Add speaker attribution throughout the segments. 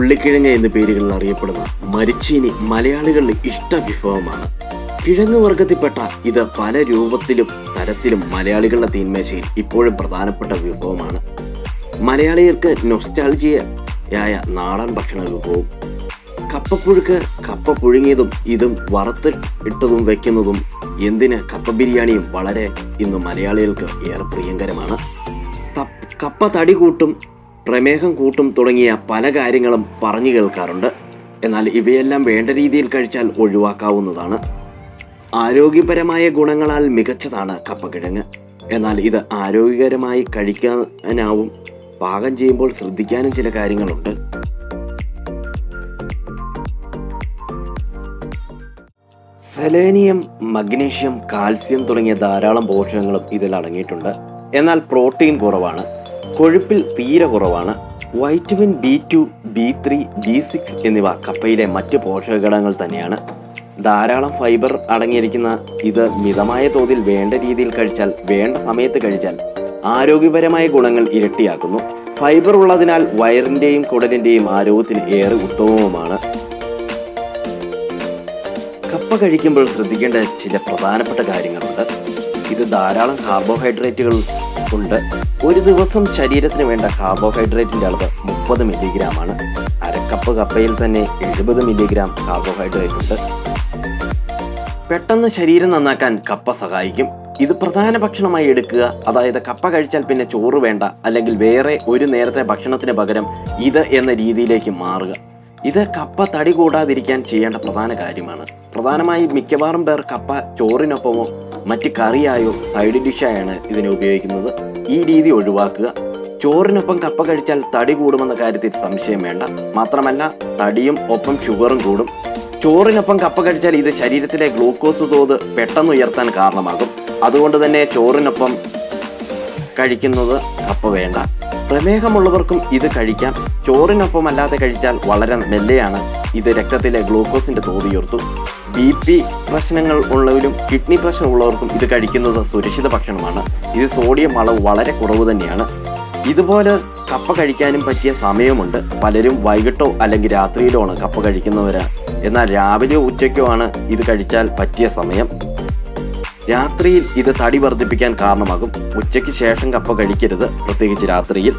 Speaker 1: ഉള്ളിക്കിഴങ്ങ് എന്ന പേരുകളിൽ അറിയപ്പെടുന്ന മരിച്ചീനി മലയാളികളുടെ ഇഷ്ട വിഭവമാണ് കിഴങ്ങ് വർഗത്തിൽപ്പെട്ട ഇത് പല രൂപത്തിലും തരത്തിലും മലയാളികളുടെ തീന്മേശയിൽ ഇപ്പോഴും പ്രധാനപ്പെട്ട വിഭവമാണ് മലയാളികൾക്ക് നൊസ്റ്റാൾജിയായ നാടൻ ഭക്ഷണ വിഭവവും കപ്പപ്പുഴുക്ക് കപ്പ പുഴുങ്ങിയതും ഇതും വറുത്ത് ഇട്ടതും വെക്കുന്നതും എന്തിന് കപ്പ ബിരിയാണിയും വളരെ ഇന്ന് മലയാളികൾക്ക് ഏറെ പ്രിയങ്കരമാണ് തപ്പ് കപ്പ തടി കൂട്ടും പ്രമേഹം കൂട്ടും തുടങ്ങിയ പല കാര്യങ്ങളും പറഞ്ഞു കേൾക്കാറുണ്ട് എന്നാൽ ഇവയെല്ലാം വേണ്ട രീതിയിൽ കഴിച്ചാൽ ഒഴിവാക്കാവുന്നതാണ് ആരോഗ്യപരമായ ഗുണങ്ങളാൽ മികച്ചതാണ് കപ്പക്കിഴങ്ങ് എന്നാൽ ഇത് ആരോഗ്യകരമായി കഴിക്കാനാവും പാകം ചെയ്യുമ്പോൾ ശ്രദ്ധിക്കാനും ചില കാര്യങ്ങളുണ്ട് സെലേനിയം മഗ്നീഷ്യം കാൽസ്യം തുടങ്ങിയ ധാരാളം പോഷകങ്ങളും ഇതിൽ അടങ്ങിയിട്ടുണ്ട് എന്നാൽ പ്രോട്ടീൻ കുറവാണ് കൊഴുപ്പിൽ തീരെ കുറവാണ് vitamin B two B three B six എന്നിവ കപ്പയിലെ മറ്റ് പോഷകഘടകങ്ങൾ തന്നെയാണ് ധാരാളം ഫൈബർ അടങ്ങിയിരിക്കുന്ന ഇത് മിതമായ തോതിൽ വേണ്ട രീതിയിൽ കഴിച്ചാൽ വേണ്ട സമയത്ത് കഴിച്ചാൽ ആരോഗ്യപരമായ ഗുണങ്ങൾ ഇരട്ടിയാക്കുന്നു ഫൈബർ ഉള്ളതിനാൽ വയറിൻ്റെയും കുടലിൻ്റെയും ആരോഗ്യത്തിന് ഏറെ ഉത്തമവുമാണ് കപ്പ കഴിക്കുമ്പോൾ ശ്രദ്ധിക്കേണ്ട ചില പ്രധാനപ്പെട്ട കാര്യങ്ങളുണ്ട് ഇത് ധാരാളം കാർബോഹൈഡ്രേറ്റുകൾ ഉണ്ട് ഒരു ദിവസം ശരീരത്തിന് വേണ്ട കാർബോഹൈഡ്രേറ്റിന്റെ അളവ് മുപ്പത് മില്ലിഗ്രാം ആണ് അരക്കപ്പ് കപ്പയിൽ തന്നെ എഴുപത് മില്ലിഗ്രാം കാർബോഹൈഡ്രേറ്റ് ഉണ്ട് പെട്ടെന്ന് ശരീരം നന്നാക്കാൻ കപ്പ സഹായിക്കും ഇത് പ്രധാന ഭക്ഷണമായി എടുക്കുക അതായത് കപ്പ കഴിച്ചാൽ പിന്നെ ചോറ് വേണ്ട അല്ലെങ്കിൽ വേറെ ഒരു നേരത്തെ ഭക്ഷണത്തിന് പകരം ഇത് എന്ന രീതിയിലേക്ക് മാറുക ഇത് കപ്പ തടി കൂടാതിരിക്കാൻ ചെയ്യേണ്ട പ്രധാന കാര്യമാണ് പ്രധാനമായി മിക്കവാറും പേർ കപ്പ ചോറിനൊപ്പമോ മറ്റ് കറിയായോ സൈഡ് ഡിഷായാണ് ഇതിനെ ഉപയോഗിക്കുന്നത് ഈ രീതി ഒഴിവാക്കുക ചോറിനൊപ്പം കപ്പ കഴിച്ചാൽ തടി കൂടുമെന്ന കാര്യത്തിൽ സംശയം വേണ്ട മാത്രമല്ല തടിയും ഒപ്പം ഷുഗറും കൂടും ചോറിനൊപ്പം കപ്പ കഴിച്ചാൽ ഇത് ശരീരത്തിലെ ഗ്ലൂക്കോസ് തോത് പെട്ടെന്ന് ഉയർത്താൻ കാരണമാകും അതുകൊണ്ട് തന്നെ ചോറിനൊപ്പം കഴിക്കുന്നത് കപ്പ വേണ്ട പ്രമേഹമുള്ളവർക്കും ഇത് കഴിക്കാം ചോറിനൊപ്പം അല്ലാതെ കഴിച്ചാൽ വളരെ മെല്ലെയാണ് ഇത് രക്തത്തിലെ ഗ്ലൂക്കോസിന്റെ തോത് ഉയർത്തും ബി പി പ്രശ്നങ്ങൾ ഉള്ളവരും കിഡ്നി പ്രശ്നമുള്ളവർക്കും ഇത് കഴിക്കുന്നത് സുരക്ഷിത ഭക്ഷണമാണ് ഇത് സോഡിയം അളവ് വളരെ കുറവ് തന്നെയാണ് ഇതുപോലെ കപ്പ കഴിക്കാനും പറ്റിയ സമയമുണ്ട് പലരും വൈകിട്ടോ അല്ലെങ്കിൽ രാത്രിയിലോ ആണ് കപ്പ കഴിക്കുന്നവര് എന്നാൽ രാവിലെയോ ഉച്ചയ്ക്കോ ആണ് ഇത് കഴിച്ചാൽ പറ്റിയ സമയം രാത്രിയിൽ ഇത് തടി വർദ്ധിപ്പിക്കാൻ കാരണമാകും ഉച്ചയ്ക്ക് ശേഷം കപ്പ കഴിക്കരുത് പ്രത്യേകിച്ച് രാത്രിയിൽ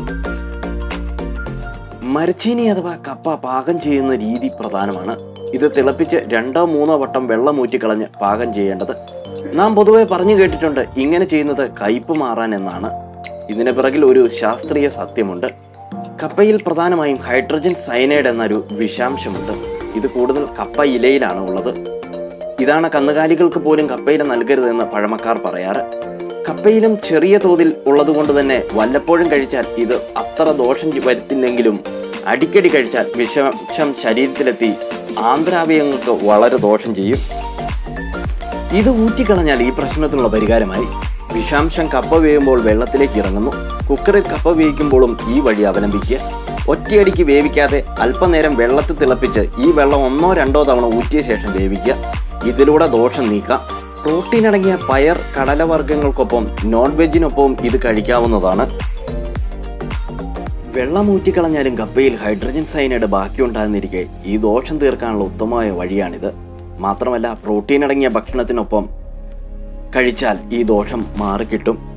Speaker 1: മരച്ചീനി അഥവാ കപ്പ പാകം ചെയ്യുന്ന രീതി പ്രധാനമാണ് ഇത് തിളപ്പിച്ച് രണ്ടോ മൂന്നോ വട്ടം വെള്ളം ഊറ്റിക്കളഞ്ഞ് പാകം ചെയ്യേണ്ടത് നാം പൊതുവെ പറഞ്ഞു കേട്ടിട്ടുണ്ട് ഇങ്ങനെ ചെയ്യുന്നത് കയ്പ് മാറാൻ എന്നാണ് ഇതിന് പിറകിൽ ഒരു ശാസ്ത്രീയ സത്യമുണ്ട് കപ്പയിൽ പ്രധാനമായും ഹൈഡ്രജൻ സയനൈഡ് എന്നൊരു വിഷാംശമുണ്ട് ഇത് കൂടുതൽ കപ്പ ഇലയിലാണ് ഉള്ളത് ഇതാണ് കന്നുകാലികൾക്ക് പോലും കപ്പയില നൽകരുതെന്ന് പഴമക്കാർ പറയാറ് കപ്പയിലും ചെറിയ തോതിൽ ഉള്ളതുകൊണ്ട് തന്നെ വല്ലപ്പോഴും കഴിച്ചാൽ ഇത് അത്ര ദോഷം വരുത്തില്ലെങ്കിലും അടിക്കടി കഴിച്ചാൽ വിഷാംശം ശരീരത്തിലെത്തി ആന്തരാവയവങ്ങൾക്ക് വളരെ ദോഷം ചെയ്യും ഇത് ഊറ്റിക്കളഞ്ഞാൽ ഈ പ്രശ്നത്തിനുള്ള പരിഹാരമായി വിഷാംശം കപ്പ വേവുമ്പോൾ വെള്ളത്തിലേക്ക് ഇറങ്ങുന്നു കുക്കറിൽ കപ്പ വേവിക്കുമ്പോഴും ഈ വഴി അവലംബിക്കുക ഒറ്റയടിക്ക് വേവിക്കാതെ അല്പനേരം വെള്ളത്തിൽ തിളപ്പിച്ച് ഈ വെള്ളം ഒന്നോ രണ്ടോ തവണ ഊറ്റിയ ശേഷം വേവിക്കുക ഇതിലൂടെ ദോഷം നീക്കാം പ്രോട്ടീൻ അടങ്ങിയ പയർ കടലവർഗ്ഗങ്ങൾക്കൊപ്പം നോൺ വെജിനൊപ്പവും ഇത് കഴിക്കാവുന്നതാണ് വെള്ളം ഊറ്റിക്കളഞ്ഞാലും കപ്പയിൽ ഹൈഡ്രജൻ സൈനൈഡ് ബാക്കിയുണ്ടാകുന്നിരിക്കെ ഈ ദോഷം തീർക്കാനുള്ള ഉത്തമമായ വഴിയാണിത് മാത്രമല്ല പ്രോട്ടീൻ അടങ്ങിയ ഭക്ഷണത്തിനൊപ്പം കഴിച്ചാൽ ഈ ദോഷം മാറിക്കിട്ടും